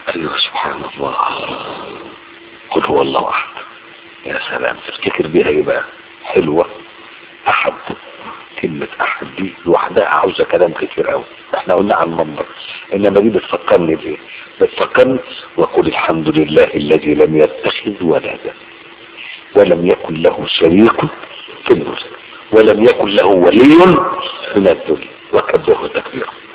ايوه سبحان الله قل هو الله احد يا سلام تفتكر بيها ايه بقى حلوة احد كلمة احد دي لوحدها عاوزة كلام كتير قوي احنا قلنا عن المنبر انما دي بتفكرني بايه بتفكرني وقل الحمد لله الذي لم يتخذ ولدا ولم يكن له شريك في الملك ولم يكن له ولي من الذل وكبره تكبيرا